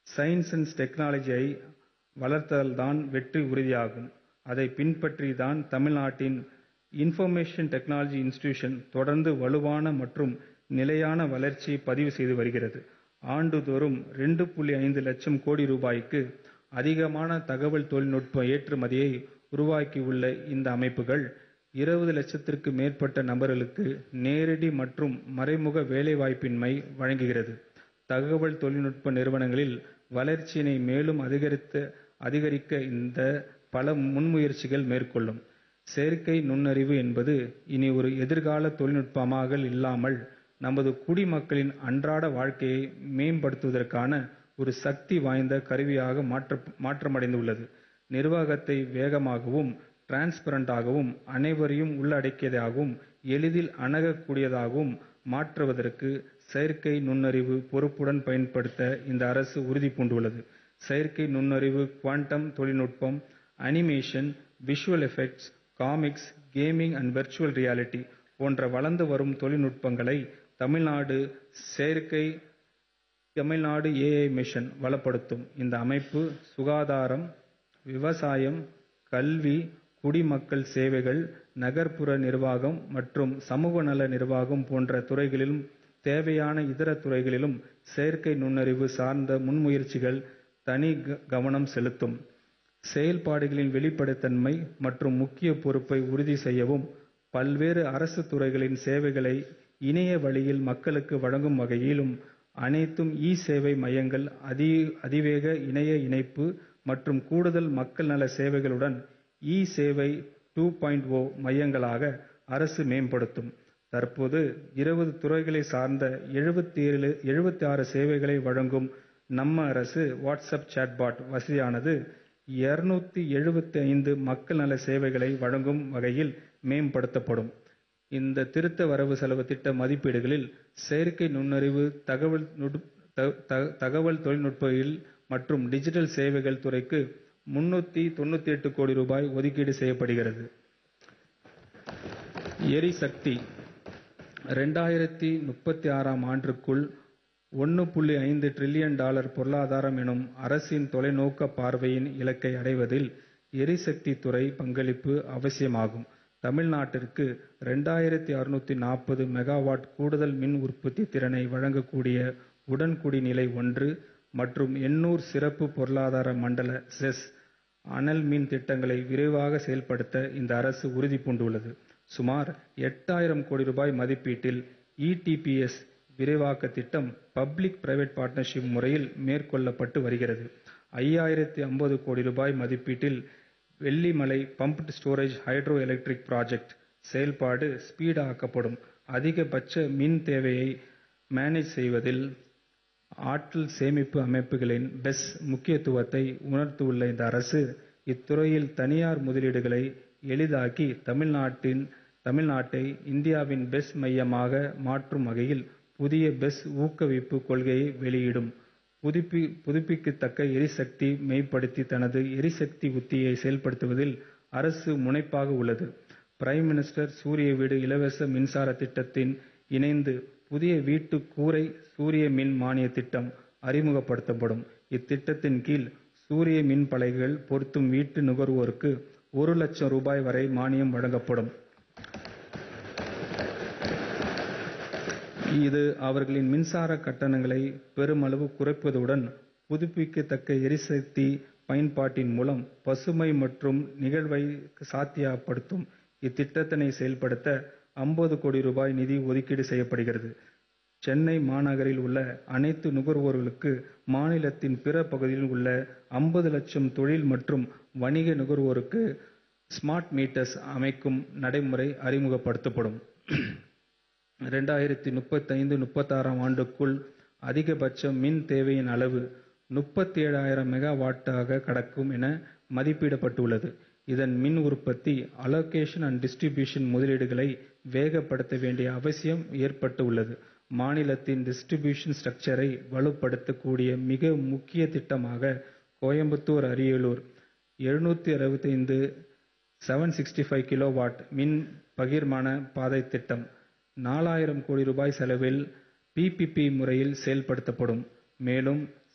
Science and டெக்னாலஜியை வளர்த்தால்தான் வெற்றி உறுதியாகும். அதை பின்பற்றி தான் தமிழ்நாட்டின் இன்ஃபர்மேஷன் டெக்னாலஜி இன்ஸ்டிடியூஷன் தொடர்ந்து வலுவான மற்றும் நிலையான வளர்ச்சியை பதிவு செய்து வருகிறது. ஆண்டுதோறும் இரண்டு புள்ளி ஐந்து லட்சம் கோடி ரூபாய்க்கு அதிகமான தகவல் தொழில்நுட்ப ஏற்றுமதியை உருவாக்கியுள்ள இந்த அமைப்புகள், இருபது லட்சத்திற்கு மேற்பட்ட நபர்களுக்கு நேரடி மற்றும் மறைமுக வேலைவாய்ப்பினை வழங்குகிறது. தகவல் தொழில்நுட்ப நிறுவனங்களின் வளர்ச்சியினை மேலும் அதிகரிக்க இந்த பல முன்முயற்சிகள் மேற்கொள்ளும். செயற்கை நுண்ணறிவு என்பது இனி ஒரு எதிர்கால தொழில்நுட்பமாக இல்லாமல், நமது குடிமக்களின் அன்றாட வாழ்க்கையை மேம்படுத்துவதற்கான ஒரு சக்தி வாய்ந்த கருவியாக மாற்றமடைந்துள்ளது. நிர்வாகத்தை வேகமாகவும், டிரான்ஸ்பரண்டாகவும், அனைவரையும் உள்ளடக்கியதாகவும், எளிதில் அணுகக் கூடியதாகவும் மாற்றுவதற்கு செயற்கை நுண்ணறிவை பொறுப்புடன் பயன்படுத்த இந்த அரசு உறுதிபூண்டுள்ளது. செயற்கை நுண்ணறிவு, குவாண்டம் தொழில்நுட்பம், animation, visual effects, comics, gaming and virtual reality போன்ற வளர்ந்து வரும் தொழில்நுட்பங்களை தமிழ்நாடு ஏஐ மிஷன் வளப்படுத்தும். இந்த அமைப்பு சுகாதாரம், விவசாயம், கல்வி, குடிமக்கள் சேவைகள், நகர்ப்புற நிர்வாகம் மற்றும் சமூகநல நிர்வாகம் போன்ற துறைகளிலும் தேவையான இதர துறைகளிலும் செயற்கை நுண்ணறிவு சார்ந்த முன்முயற்சிகளில் தனி கவனம் செலுத்தும். செயல்பாடுகளின் வெளிப்படைத்தன்மை மற்றும் முக்கிய பொறுப்பை உறுதி செய்யவும், பல்வேறு அரசு துறைகளின் சேவைகளை இணைய வழியில் மக்களுக்கு வழங்கும் வகையிலும், அனைத்து இ-சேவை மையங்கள், அதிவேக இணைய இணைப்பு மற்றும் கூடுதல் மக்கள் நல சேவைகளுடன் இ-சேவை டூ பாயிண்ட் ஓ மையங்களாக அரசு மேம்படுத்தும். தற்போது இருபது துறைகளை சார்ந்த எழுபத்தாறு சேவைகளை வழங்கும் நம்ம அரசு வாட்ஸ்அப் சாட்பாட் வசதியானது, இருநூற்று எழுபத்தைந்து மக்கள் நல சேவைகளை வழங்கும் வகையில் மேம்படுத்தப்படும். இந்த திருத்த வரவு செலவு திட்ட மதிப்பீடுகளில் செயற்கை நுண்ணறிவு, தகவல் தொழில்நுட்பவியல் மற்றும் டிஜிட்டல் சேவைகள் துறைக்கு முன்னூற்று தொண்ணூற்றெட்டு கோடி ரூபாய் ஒதுக்கீடு செய்யப்படுகிறது. எரிசக்தி இரண்டாயிரத்து ஆண்டிற்குள் ஒன்று புள்ளி ஐந்து டிரில்லியன் டாலர் பொருளாதாரம் எனும் அரசின் தொலைநோக்கு பார்வையின் இலக்கை அடைவதில் எரிசக்தித் துறை பங்களிப்பு அவசியமாகும். தமிழ்நாட்டிற்கு இரண்டாயிரத்து அறுநூற்று நாற்பது மெகாவாட் கூடுதல் மின் உற்பத்தி திறனை வழங்கக்கூடிய உடன்குடி நிலை ஒன்று மற்றும் எண்ணூர் சிறப்பு பொருளாதார மண்டல செஸ், அனல் மின் திட்டங்களை விரைவாக செயல்படுத்த இந்த அரசு உறுதிபூண்டுள்ளது. சுமார் எட்டாயிரம் கோடி ரூபாய் மதிப்பீட்டில் இடிபிஎஸ் விரிவாக்க திட்டம் பப்ளிக் பிரைவேட் பார்ட்னர்ஷிப் முறையில் மேற்கொள்ளப்பட்டு வருகிறது. ஐயாயிரத்து ஐம்பது கோடி ரூபாய் மதிப்பீட்டில் Vellimalai pumped storage hydro electric project செயல்பாடு ஸ்பீடு ஆக்கப்படும். அதிகபட்ச மின் தேவையை மேனேஜ் செய்வதில் ஆற்றல் சேமிப்பு அமைப்புகளின் பெஸ் முக்கியத்துவத்தை உணர்ந்துள்ள இந்த அரசு, இத்துறையில் தனியார் முதலீடுகளை எளிதாக்கி தமிழ்நாட்டை இந்தியாவின் பெஸ் மையமாக மாற்றும் வகையில் புதிய பெஸ் ஊக்குவிப்பு கொள்கையை வெளியிடும். புதுப்பிக்கத்தக்க எரிசக்தியை மேம்படுத்தி தனது எரிசக்தி உத்தியை செயல்படுத்துவதில் அரசு முனைப்பாக உள்ளது. பிரைம் மினிஸ்டர் சூரிய வீடு இலவச மின்சார திட்டத்துடன் இணைந்து புதிய வீட்டு கூரை சூரிய மின் மானிய திட்டம் அறிமுகப்படுத்தப்படும். இத்திட்டத்தின் கீழ் சூரிய மின்பலகைகள் பொருத்தும் வீட்டு நுகர்வோருக்கு ஒரு லட்சம் ரூபாய் வரை மானியம் வழங்கப்படும். இது அவர்களின் மின்சார கட்டணங்களை பெருமளவு குறைப்பதுடன், புதுப்பிக்கத்தக்க எரிசக்தி பயன்பாட்டின் மூலம் பசுமை மற்றும் நெகிழ்வை சாத்தியப்படுத்தும். இத்திட்டத்தினை செயல்படுத்த ஐம்பது கோடி ரூபாய் நிதி ஒதுக்கீடு செய்யப்படுகிறது. சென்னை மாநகரில் உள்ள அனைத்து நுகர்வோர்களுக்கும் மாநிலத்தின் பிற பகுதிகளில் உள்ள ஐம்பது லட்சம் தொழில் மற்றும் வணிக நுகர்வோருக்கு ஸ்மார்ட் மீட்டர்ஸ் அமைக்கும் நடைமுறை அறிமுகப்படுத்தப்படும். இரண்டாயிரத்து முப்பத்தைந்து-முப்பத்தாறாம் ஆண்டுக்குள் அதிகபட்ச மின் தேவையின் அளவு முப்பத்தேழாயிரம் மெகாவாட்டாக கடக்கும் என மதிப்பிடப்பட்டுள்ளது. இதன் மின் உற்பத்தி, அலோகேஷன் அண்ட் டிஸ்ட்ரிபியூஷன் முதலீடுகளை வேகப்படுத்த வேண்டிய அவசியம் ஏற்பட்டு உள்ளது. மாநிலத்தின் டிஸ்ட்ரிபியூஷன் ஸ்ட்ரக்சரை வலுப்படுத்தக் கூடிய மிக முக்கிய திட்டமாக கோயம்புத்தூர் அரியலூர் எழுநூற்று அறுபத்தைந்து கிலோவாட் மின் பகிர்மான பாதை திட்டம், நாலாயிரம் கோடி ரூபாய் செலவில் பிபிபி முறையில் செயல்படுத்தப்படும். மேலும்